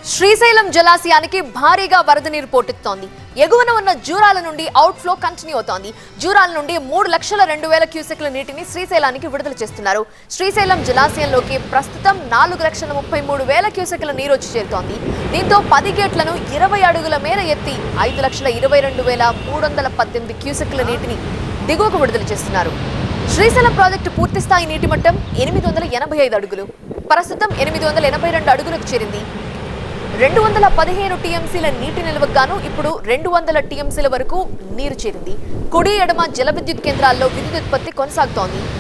శ్రీశైలం జలాశయానికి భారీగా వరద నీరు పోటెత్తోంది ఎగువన ఉన్న జూరాల నుండి అవుట్ ఫ్లో కంటిన్యూ అవుతోంది జూరాల నుండి మూడు లక్షల రెండు వేల క్యూసెక్ల నీటిని శ్రీశైలానికి విడుదల చేస్తున్నారు శ్రీశైలం జలాశయంలోకి ప్రస్తుతం నాలుగు లక్షల ముప్పై మూడు వేల క్యూసెక్ల నీరు వచ్చి చేరుతోంది దీంతో పది గేట్లను ఇరవై అడుగుల మేర ఎత్తి ఐదు లక్షల ఇరవై రెండు వేల మూడు వందల పద్దెనిమిది క్యూసెక్ల నీటిని దిగువకు విడుదల చేస్తున్నారు శ్రీశైలం ప్రాజెక్టు పూర్తి స్థాయి నీటి మట్టం ఎనిమిది వందల ఎనభై ఐదు అడుగులు ప్రస్తుతం ఎనిమిది వందల ఎనభై రెండు అడుగులకు చేరింది రెండు వందల పదిహేను టీఎంసీల నీటి నిల్వకు గాను ఇప్పుడు రెండు వందల టీఎంసీల వరకు నీరు చేరింది కుడి ఎడమ జల విద్యుత్ కేంద్రాల్లో విద్యుత్ ఉత్పత్తి కొనసాగుతోంది